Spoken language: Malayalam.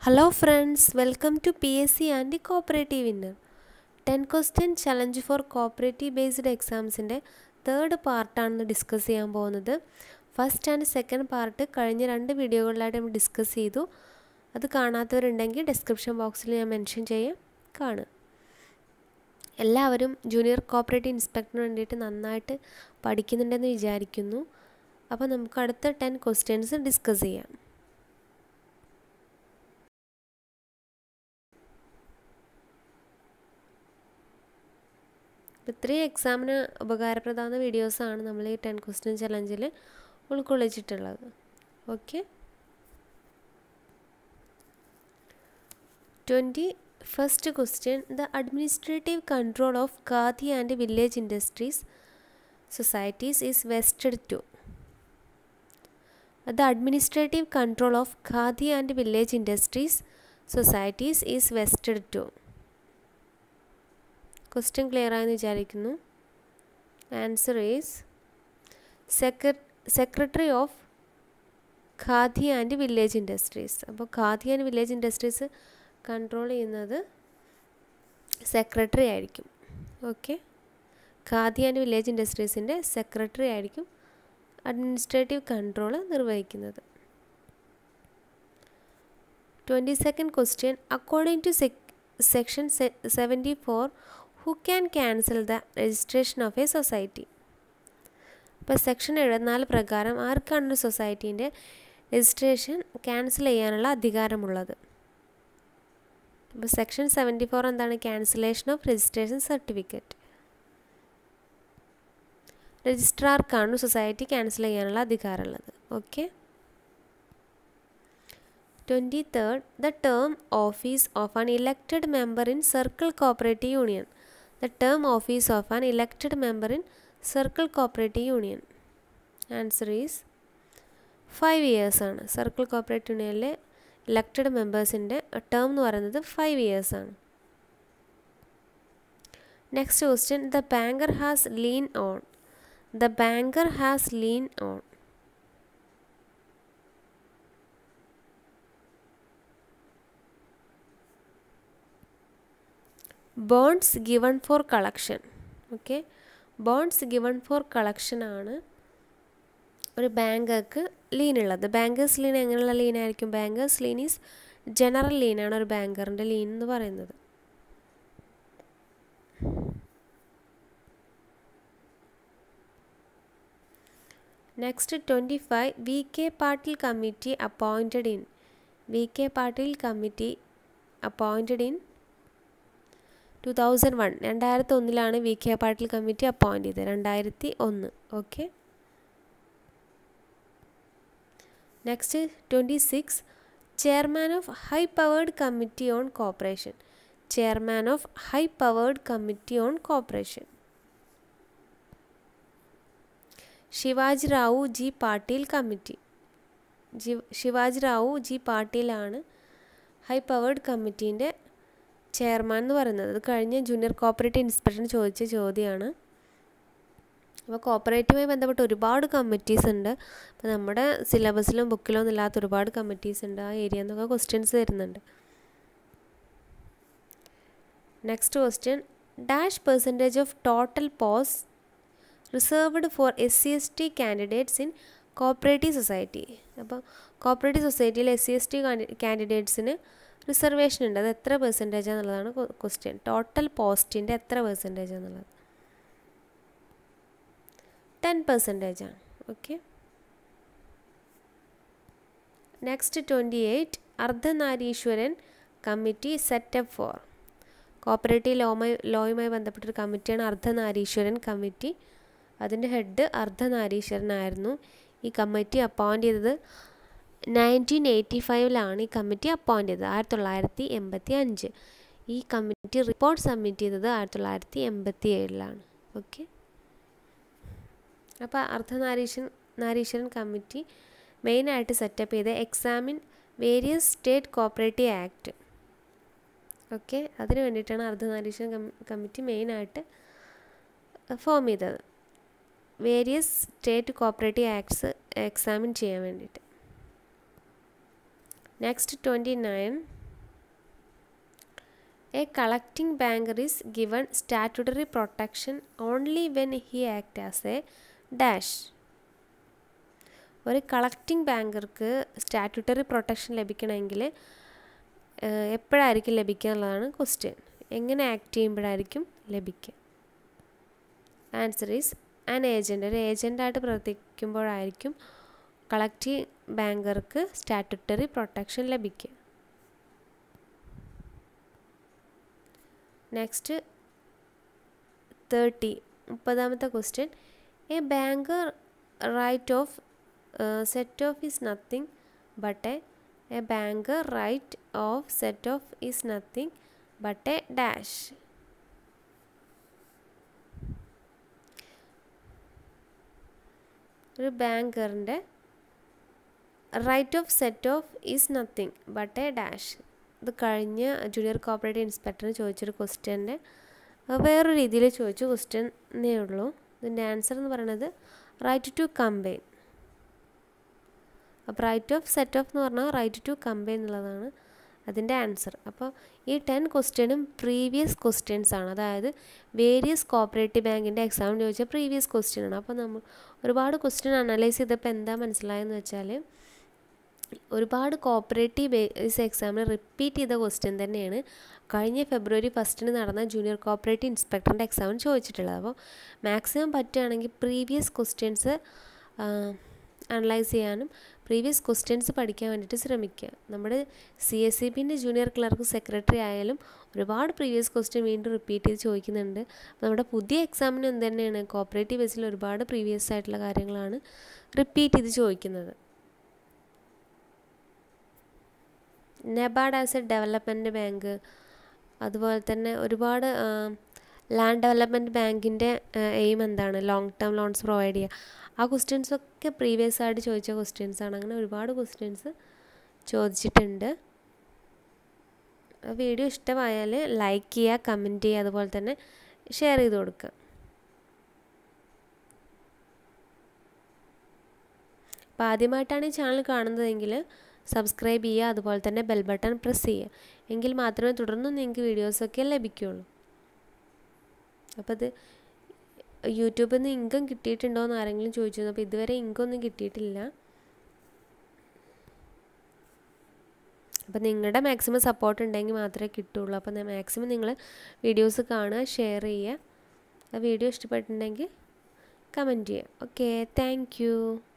Hello friends, welcome to PSC and Cooperative Winner. 10 question challenge for cooperative based എക്സാംസിൻ്റെ തേർഡ് പാർട്ടാണ് ഡിസ്കസ് ചെയ്യാൻ പോകുന്നത് ഫസ്റ്റ് ആൻഡ് സെക്കൻഡ് പാർട്ട് കഴിഞ്ഞ രണ്ട് വീഡിയോകളിലായിട്ട് നമ്മൾ ഡിസ്കസ് ചെയ്തു അത് കാണാത്തവരുണ്ടെങ്കിൽ ഡിസ്ക്രിപ്ഷൻ ബോക്സിൽ ഞാൻ മെൻഷൻ ചെയ്യാം കാണുക എല്ലാവരും ജൂനിയർ കോപ്പറേറ്റീവ് ഇൻസ്പെക്ടറിന് വേണ്ടിയിട്ട് നന്നായിട്ട് പഠിക്കുന്നുണ്ടെന്ന് വിചാരിക്കുന്നു അപ്പോൾ നമുക്ക് അടുത്ത ടെൻ ക്വസ്റ്റ്യൻസ് ഡിസ്കസ് ചെയ്യാം ഇത്രയും എക്സാമിന് ഉപകാരപ്രദമാകുന്ന വീഡിയോസാണ് നമ്മൾ ഈ ടെൻ ക്വസ്റ്റ്യൻ ചലഞ്ചിൽ ഉൾക്കൊള്ളിച്ചിട്ടുള്ളത് okay twenty first question the administrative control of khadi and village industries societies is vested to the administrative control of khadi and village industries societies is vested to question clear ആയെന്ന് വിചാരിക്കുന്നു answer is secretary of khadi and village industries അപ്പോൾ khadi and village industries control ചെയ്യുന്നത് സെക്രട്ടറി ആയിരിക്കും ഓക്കെ ഖാദി ആൻഡ് വില്ലേജ് ഇൻഡസ്ട്രീസിൻ്റെ സെക്രട്ടറി ആയിരിക്കും അഡ്മിനിസ്ട്രേറ്റീവ് കൺട്രോൾ നിർവഹിക്കുന്നത് twenty second question according to section seventy four who can cancel the registration of a society ഇപ്പോൾ സെക്ഷൻ എഴുപത്തിനാല് പ്രകാരം ആർക്കാണ് ഒരു സൊസൈറ്റീൻ്റെ രജിസ്ട്രേഷൻ ക്യാൻസൽ ചെയ്യാനുള്ള അധികാരമുള്ളത് ഇപ്പോൾ സെക്ഷൻ സെവൻറ്റി ഫോർ എന്താണ് ക്യാൻസലേഷൻ ഓഫ് രജിസ്ട്രേഷൻ സർട്ടിഫിക്കറ്റ് രജിസ്ട്രാർക്കാണ് സൊസൈറ്റി ക്യാൻസൽ ചെയ്യാനുള്ള അധികാരമുള്ളത് okay twenty third the term office of an elected member in circle cooperative union the term office of an elected member in circle cooperative union answer is five ഇയേഴ്സാണ് സർക്കിൾ കോപ്പറേറ്റീവ് യൂണിയനിലെ ഇലക്റ്റഡ് മെമ്പേഴ്സിൻ്റെ ടേം എന്ന് പറയുന്നത് ഫൈവ് ഇയേഴ്സാണ് next question the banker has lien on the banker has lien on bonds given for collection okay bonds given for collection ആണ് ഒരു ബാങ്കർക്ക് ലീൻ ഉള്ളത് ബാങ്കേഴ്സ് ലീൻ എങ്ങനെയുള്ള ലീൻ ആയിരിക്കും ബാങ്കേഴ്സ് ലീൻ ഈസ് ജനറൽ ലീനാണ് ഒരു ബാങ്കറിൻ്റെ ലീൻ എന്ന് പറയുന്നത് next twenty five V K Patil committee appointed in V K Patil committee appointed in two thousand one രണ്ടായിരത്തി ഒന്നിലാണ് V K Patil committee appoint ചെയ്തത് രണ്ടായിരത്തി ഒന്ന് okay next twenty six chairman of high powered committee on cooperation chairman of high powered committee on cooperation Shivaji Rao G Patil committee G Shivaji Rao G പാട്ടീലാണ് ഹൈ പവേർഡ് കമ്മിറ്റീൻ്റെ ചെയർമാൻ എന്ന് പറയുന്നത് അത് കഴിഞ്ഞ ജൂനിയർ കോപ്പറേറ്റീവ് ഇൻസ്പെക്ടർ ചോദിച്ച ചോദ്യമാണ് അപ്പോൾ കോപ്പറേറ്റീവുമായി ബന്ധപ്പെട്ട് ഒരുപാട് കമ്മിറ്റീസ് ഉണ്ട് അപ്പോൾ നമ്മുടെ സിലബസിലും ബുക്കിലും ഒന്നും ഇല്ലാത്ത ഒരുപാട് കമ്മിറ്റീസ് ഉണ്ട് ആ ഏരിയ എന്നൊക്കെ ക്വസ്റ്റ്യൻസ് വരുന്നുണ്ട് next question dash percentage of total post reserved for S C S T candidates in cooperative society അപ്പോൾ കോപ്പറേറ്റീവ് സൊസൈറ്റിയിൽ എസ് സി എസ് ടി കാൻഡിഡേറ്റ്സിന് റിസർവേഷൻ ഉണ്ട് അത് എത്ര പെർസെൻറ്റേജ് എന്നുള്ളതാണ് ക്വസ്റ്റ്യൻ ടോട്ടൽ പോസ്റ്റിൻ്റെ എത്ര പെർസെൻറ്റേജ് എന്നുള്ളത് ടെൻ പെർസെൻറ്റേജ് ആണ് okay next twenty eight Ardhanareeswaran committee setup for cooperative ലോമായി ലോയുമായി ബന്ധപ്പെട്ടൊരു കമ്മിറ്റിയാണ് അർദ്ധനാരീശ്വരൻ കമ്മിറ്റി അതിൻ്റെ ഹെഡ് അർദ്ധനാരീശ്വരനായിരുന്നു ഈ കമ്മിറ്റി അപ്പോയിൻ്റ് ചെയ്തത് നയൻറ്റീൻ എയ്റ്റി ഫൈവിലാണ് ഈ കമ്മിറ്റി അപ്പോയിൻ്റ് ചെയ്തത് ആയിരത്തി തൊള്ളായിരത്തി എൺപത്തി അഞ്ച് ഈ കമ്മിറ്റി റിപ്പോർട്ട് സബ്മിറ്റ് ചെയ്തത് ആയിരത്തി തൊള്ളായിരത്തി എൺപത്തി ഏഴിലാണ് ഓക്കെ അപ്പോൾ അർദ്ധനാരീശ്വരൻ നാരീശ്വരൻ കമ്മിറ്റി മെയിനായിട്ട് സെറ്റപ്പ് ചെയ്ത examine various state cooperative act okay അതിന് വേണ്ടിയിട്ടാണ് അർദ്ധനാരീശ്വരൻ കമ്മിറ്റി മെയിനായിട്ട് ഫോം ചെയ്തത് various state cooperative acts examine ചെയ്യാൻ വേണ്ടിയിട്ട് next twenty nine a collecting banker is given statutory protection only when he act as a dash ഒരു കളക്ടിംഗ് ബാങ്കർക്ക് സ്റ്റാറ്റുട്ടറി പ്രൊട്ടക്ഷൻ ലഭിക്കണമെങ്കിൽ എപ്പോഴായിരിക്കും ലഭിക്കുക എന്നുള്ളതാണ് ക്വസ്റ്റ്യൻ എങ്ങനെ ആക്ട് ചെയ്യുമ്പോഴായിരിക്കും ലഭിക്കുക ആൻസർ ഈസ് ആൻ ഏജൻറ്റ് ഒരു ഏജൻ്റായിട്ട് പ്രവർത്തിക്കുമ്പോഴായിരിക്കും കളക്റ്റീവ് ബാങ്കർക്ക് സ്റ്റാറ്റുട്ടറി പ്രൊട്ടക്ഷൻ ലഭിക്കുക നെക്സ്റ്റ് തേർട്ടി മുപ്പതാമത്തെ question a banker right of set off is nothing but a a banker right of set off is nothing but a dash ഒരു ബാങ്കറിൻ്റെ right of set off is nothing but a dash ഇത് കഴിഞ്ഞ ജൂനിയർ കോപ്പറേറ്റീവ് ഇൻസ്പെക്ടറിന് ചോദിച്ചൊരു ക്വസ്റ്റ്യൻ്റെ വേറൊരു രീതിയിൽ ചോദിച്ച ക്വസ്റ്റ്യനേ ഉള്ളൂ ഇതിൻ്റെ ആൻസർ എന്ന് പറയുന്നത് റൈറ്റ് ടു കമ്പൈൻ അപ്പോൾ റൈറ്റ് ഓഫ് സെറ്റ് ഓഫ് എന്ന് പറഞ്ഞാൽ റൈറ്റ് ടു കമ്പൈൻ എന്നുള്ളതാണ് അതിൻ്റെ ആൻസർ അപ്പോൾ ഈ ടെൻ ക്വസ്റ്റ്യനും പ്രീവിയസ് ക്വസ്റ്റ്യൻസ് ആണ് അതായത് വേരിയസ് കോപ്പറേറ്റീവ് ബാങ്കിൻ്റെ എക്സാമിന് ചോദിച്ച പ്രീവിയസ് ക്വസ്റ്റ്യൻ ആണ് അപ്പോൾ നമ്മൾ ഒരുപാട് ക്വസ്റ്റ്യൻ അനലൈസ് ചെയ്തപ്പോൾ എന്താ മനസ്സിലായെന്ന് വെച്ചാൽ ഒരുപാട് കോപ്പറേറ്റീവ് ബേസ് എക്സാമിന് റിപ്പീറ്റ് ചെയ്ത ക്വസ്റ്റ്യൻ തന്നെയാണ് കഴിഞ്ഞ ഫെബ്രുവരി ഫസ്റ്റിന് നടന്ന ജൂനിയർ കോപ്പറേറ്റീവ് ഇൻസ്പെക്ടറിൻ്റെ എക്സാമിന് ചോദിച്ചിട്ടുള്ളത് അപ്പോൾ മാക്സിമം പറ്റുകയാണെങ്കിൽ പ്രീവിയസ് ക്വസ്റ്റ്യൻസ് അനലൈസ് ചെയ്യാനും പ്രീവിയസ് ക്വസ്റ്റ്യൻസ് പഠിക്കാൻ വേണ്ടിയിട്ട് ശ്രമിക്കുക നമ്മുടെ സി എസ് സി ബിൻ്റെ ജൂനിയർ ക്ലർക്ക് സെക്രട്ടറി ആയാലും ഒരുപാട് പ്രീവിയസ് ക്വസ്റ്റ്യൻ വീണ്ടും റിപ്പീറ്റ് ചെയ്ത് ചോദിക്കുന്നുണ്ട് നമ്മുടെ പുതിയ എക്സാമിന് എന്ത് തന്നെയാണ് കോപ്പറേറ്റീവ് ബേസിൽ ഒരുപാട് പ്രീവിയസ് ആയിട്ടുള്ള കാര്യങ്ങളാണ് റിപ്പീറ്റ് ചെയ്ത് ചോദിക്കുന്നത് NABARD as a development bank അതുപോലെ തന്നെ ഒരുപാട് ലാൻഡ് ഡെവലപ്മെൻറ്റ് ബാങ്കിൻ്റെ എയിം എന്താണ് ലോങ് ടേം ലോൺസ് പ്രൊവൈഡ് ചെയ്യുക ആ ക്വസ്റ്റ്യൻസ് ഒക്കെ പ്രീവിയസ് ആയിട്ട് ചോദിച്ച ക്വസ്റ്റ്യൻസ് ആണ് അങ്ങനെ ഒരുപാട് ക്വസ്റ്റ്യൻസ് ചോദിച്ചിട്ടുണ്ട് വീഡിയോ ഇഷ്ടമായാൽ ലൈക്ക് ചെയ്യുക കമൻറ്റ് ചെയ്യുക അതുപോലെ തന്നെ ഷെയർ ചെയ്ത് കൊടുക്കുക അപ്പോൾ ആദ്യമായിട്ടാണ് ഈ ചാനൽ കാണുന്നതെങ്കിൽ സബ്സ്ക്രൈബ് ചെയ്യുക അതുപോലെ തന്നെ ബെൽ ബട്ടൺ പ്രസ് ചെയ്യുക എങ്കിൽ മാത്രമേ തുടർന്നും നിങ്ങൾക്ക് വീഡിയോസൊക്കെ ലഭിക്കുകയുള്ളൂ അപ്പോൾ അത് യൂട്യൂബിൽ നിന്ന് ഇൻകം കിട്ടിയിട്ടുണ്ടോ എന്ന് ആരെങ്കിലും ചോദിച്ചു അപ്പോൾ ഇതുവരെ ഇൻകം ഒന്നും കിട്ടിയിട്ടില്ല അപ്പോൾ നിങ്ങളുടെ മാക്സിമം സപ്പോർട്ട് ഉണ്ടെങ്കിൽ മാത്രമേ കിട്ടുള്ളൂ അപ്പോൾ മാക്സിമം നിങ്ങൾ വീഡിയോസ് കാണുക ഷെയർ ചെയ്യുക ആ വീഡിയോ ഇഷ്ടപ്പെട്ടിട്ടുണ്ടെങ്കിൽ കമൻറ്റ് ചെയ്യുക ഓക്കെ താങ്ക്